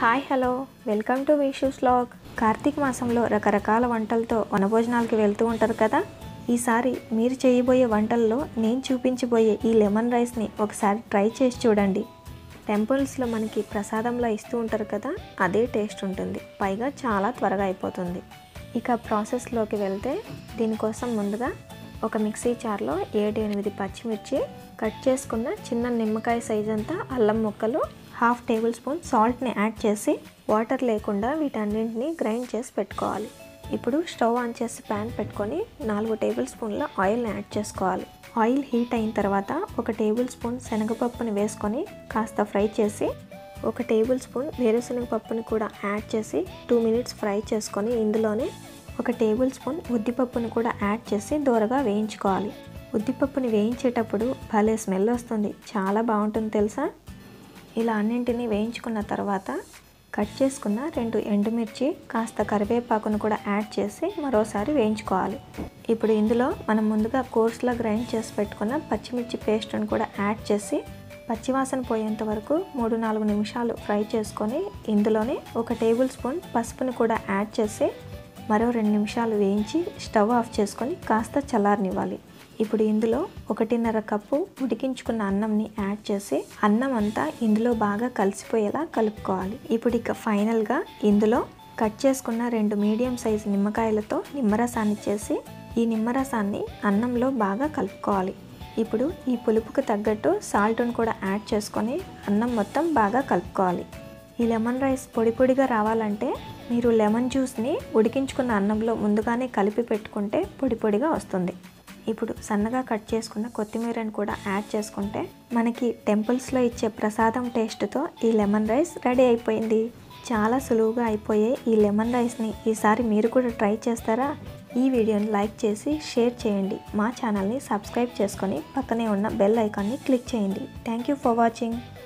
hi hello welcome to Vishu's vlog కార్తీక మాసంలో రకరకాల వంటలతో వనభోజనాలకి వెళ్తూ ఉంటారు కదా ఈసారి మీరు చేయబోయే వంటల్లో నేను చూపించబోయే ఈ లెమన్ రైస్ని ఒకసారి ట్రై చేసి చూడండి టెంపుల్స్లో మనకి ప్రసాదంలో ఇస్తూ ఉంటారు కదా అదే టేస్ట్ ఉంటుంది పైగా చాలా త్వరగా అయిపోతుంది ఇక ప్రాసెస్లోకి వెళ్తే దీనికోసం ముందుగా ఒక మిక్సీ జార్లో ఏడు ఎనిమిది పచ్చిమిర్చి కట్ చేసుకున్న చిన్న నిమ్మకాయ సైజ్ అంతా అల్లం ముక్కలు హాఫ్ టేబుల్ స్పూన్ సాల్ట్ని యాడ్ చేసి వాటర్ లేకుండా వీటన్నింటిని గ్రైండ్ చేసి పెట్టుకోవాలి ఇప్పుడు స్టవ్ ఆన్ చేసి ప్యాన్ పెట్టుకొని నాలుగు టేబుల్ స్పూన్ల ఆయిల్ని యాడ్ చేసుకోవాలి ఆయిల్ హీట్ అయిన తర్వాత ఒక టేబుల్ స్పూన్ శనగపప్పుని వేసుకొని కాస్త ఫ్రై చేసి ఒక టేబుల్ స్పూన్ వేరుశనగ పప్పుని కూడా యాడ్ చేసి టూ మినిట్స్ ఫ్రై చేసుకొని ఇందులోనే ఒక టేబుల్ స్పూన్ ఉద్దిపప్పుని కూడా యాడ్ చేసి దూరగా వేయించుకోవాలి ఉద్దిపప్పుని వేయించేటప్పుడు భలే స్మెల్ వస్తుంది చాలా బాగుంటుంది తెలుసా ఇలా అన్నింటినీ వేయించుకున్న తర్వాత కట్ చేసుకున్న రెండు ఎండుమిర్చి కాస్త కరివేపాకును కూడా యాడ్ చేసి మరోసారి వేయించుకోవాలి ఇప్పుడు ఇందులో మనం ముందుగా కోర్స్లో గ్రైండ్ చేసి పెట్టుకున్న పచ్చిమిర్చి పేస్ట్ని కూడా యాడ్ చేసి పచ్చివాసన పోయేంత వరకు మూడు నాలుగు నిమిషాలు ఫ్రై చేసుకొని ఇందులోనే ఒక టేబుల్ స్పూన్ పసుపుని కూడా యాడ్ చేసి మరో రెండు నిమిషాలు వేయించి స్టవ్ ఆఫ్ చేసుకొని కాస్త చల్లారనివ్వాలి ఇప్పుడు ఇందులో ఒకటిన్నర కప్పు ఉడికించుకున్న అన్నంని యాడ్ చేసి అన్నం అంతా ఇందులో బాగా కలిసిపోయేలా కలుపుకోవాలి ఇప్పుడు ఇక ఫైనల్గా ఇందులో కట్ చేసుకున్న రెండు మీడియం సైజు నిమ్మకాయలతో నిమ్మరసాన్ని చేసి ఈ నిమ్మరసాన్ని అన్నంలో బాగా కలుపుకోవాలి ఇప్పుడు ఈ పులుపుకు తగ్గట్టు సాల్ట్ను కూడా యాడ్ చేసుకొని అన్నం మొత్తం బాగా కలుపుకోవాలి ఈ లెమన్ రైస్ పొడి పొడిగా రావాలంటే మీరు లెమన్ జ్యూస్ని ఉడికించుకున్న అన్నంలో ముందుగానే కలిపి పెట్టుకుంటే పొడి పొడిగా వస్తుంది ఇప్పుడు సన్నగా కట్ చేసుకున్న కొత్తిమీరని కూడా యాడ్ చేసుకుంటే మనకి టెంపుల్స్లో ఇచ్చే ప్రసాదం టేస్ట్తో ఈ లెమన్ రైస్ రెడీ అయిపోయింది చాలా సులువుగా అయిపోయే ఈ లెమన్ రైస్ని ఈసారి మీరు కూడా ట్రై చేస్తారా ఈ వీడియోని లైక్ చేసి షేర్ చేయండి మా ఛానల్ని సబ్స్క్రైబ్ చేసుకొని పక్కనే ఉన్న బెల్ ఐకాన్ని క్లిక్ చేయండి థ్యాంక్ యూ ఫర్ వాచింగ్